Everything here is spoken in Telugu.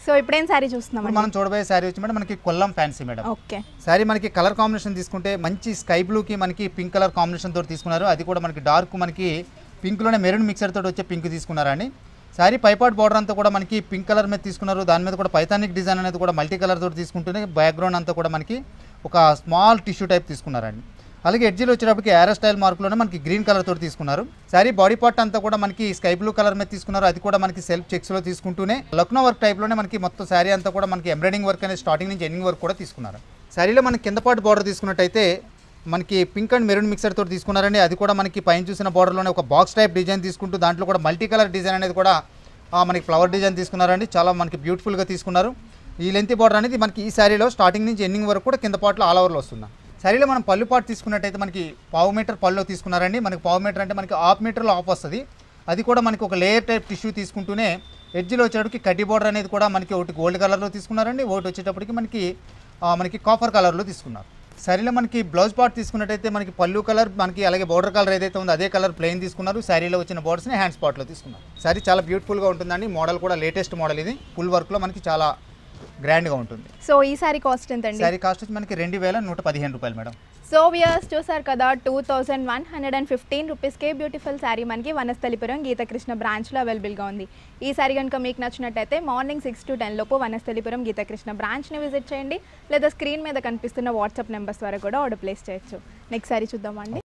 సో ఇప్పుడేం శారీ చూస్తున్నాం ఇప్పుడు మనం చూడబోయే శారీ వచ్చి మేడం మనకి Kollam fancy madam okay sari మనకి కలర్ కాంబినేషన్ తీసుకుంటే మంచి స్కై బ్లూకి మనకి పింక్ కలర్ కాంబినేషన్ తోటి తీసుకున్నారు అది కూడా మనకి డార్క్ మనకి పింక్లోనే మెరూన్ మిక్సర్ తోటి వచ్చే పింక్ తీసుకున్నారండి శారీ పైపాట్ బార్డర్ అంతా కూడా మనకి పింక్ కలర్ మీద తీసుకున్నారు దాని మీద కూడా పైథానిక్ డిజైన్ అనేది కూడా మల్టీ కలర్ తోటి తీసుకుంటూనే బ్యాక్గ్రౌండ్ అంతా కూడా మనకి ఒక స్మాల్ టిష్యూ టైప్ తీసుకున్నారండి అలాగే ఎడ్జిల్ వచ్చేటప్పటికి ఏరో స్టైల్ మార్కులోనే మనకి గ్రీన్ కలర్ తోటి తీసుకున్నారు శారీ బాడీ పార్ట్ అంతా కూడా మనకి స్కై బ్లూ కలర్ మీద తీసుకున్నారు అది కూడా మనకి సెల్ఫ్ చెక్స్లో తీసుకుంటూనే లక్నో వర్క్ టైప్లోనే మనకి మొత్తం శారీ అంతా కూడా మనకి ఎంబ్రాయిడింగ్ వర్క్ అనేది స్టార్టింగ్ నుంచి ఎండింగ్ వర్క్ కూడా తీసుకున్నారు శారీలో మనకి కింద పాటు బార్డర్ తీసుకున్నట్టయితే మనకి పింక్ అండ్ మెరూన్ మిక్సర్ తోటి తీసుకున్నారండి అది కూడా మనకి పైన చూసిన బార్డర్లోనే ఒక బాక్స్ టైప్ డిజైన్ తీసుకుంటూ దాంట్లో కూడా మల్టీ కలర్ డిజైన్ అనేది కూడా ఆ, మనకి ఫ్లవర్ డిజైన్ తీసుకున్నారండి చాలా మనకి బ్యూటిఫుల్గా తీసుకున్నారు ఈ లెంత్ బార్డర్ అనేది మనకి ఈ శారీలో స్టార్టింగ్ నుంచి ఎండింగ్ వరకు కూడా కింద పాటలో ఆల్ ఓవర్లో వస్తుంది శారీలో మనం పళ్ళు పాటు తీసుకున్నట్టయితే మనకి పావు మీటర్ పళ్ళు తీసుకున్నారండి మనకి పావు మీటర్ అంటే మనకి హాఫ్ మీటర్లో ఆఫ్ వస్తుంది అది కూడా మనకి ఒక లేయర్ టైప్ టిష్యూ తీసుకుంటూనే ఎడ్జ్లో వచ్చేటప్పటికి కడ్డీ బార్డర్ అనేది కూడా మనకి ఒకటి గోల్డ్ కలర్లో తీసుకున్నారండి ఒకటి వచ్చేటప్పటికి మనకి ఆ, మనకి కాపర్ కలర్లో తీసుకున్నారు శారీలో మనకి బ్లౌజ్ పార్ట్ తీసుకున్నట్టయితే మనకి పళ్ళు కలర్ మనకి అలాగే బార్డర్ కలర్ ఏదైతే ఉందో అదే కలర్ ప్లెయిన్ తీసుకున్నారు శారీలో వచ్చిన బోర్డర్స్ని హ్యాండ్స్ పార్ట్లో తీసుకున్నారు శారీ చాలా బ్యూటిఫుల్గా ఉంటుందండి మోడల్ కూడా లేటెస్ట్ మోడల్ ఇది ఫుల్ వర్క్లో మనకి చాలా గ్రాండ్గా ఉంటుంది సో ఈ శారీ కాస్ట్ ఎంత అండి శారీ కాస్ట్ వచ్చి మనకి రెండు వేల నూట పదిహేను రూపాయలు మేడం సో వియర్స్ చూసారు కదా two thousand one hundred and fifteen రూపీస్కే బ్యూటిఫుల్ శారీ మనకి వనస్థలిపురం గీతకృష్ణ బ్రాంచ్లో అవైలబుల్గా ఉంది ఈ శారీ కనుక మీకు నచ్చినట్టయితే మార్నింగ్ సిక్స్ టు టెన్ లోపు వనస్థలిపురం గీతకృష్ణ బ్రాంచ్ని విజిట్ చేయండి లేదా స్క్రీన్ మీద కనిపిస్తున్న వాట్సాప్ నెంబర్స్ ద్వారా కూడా ఆర్డర్ ప్లేస్ చేయొచ్చు నెక్స్ట్ శారీ చూద్దామండి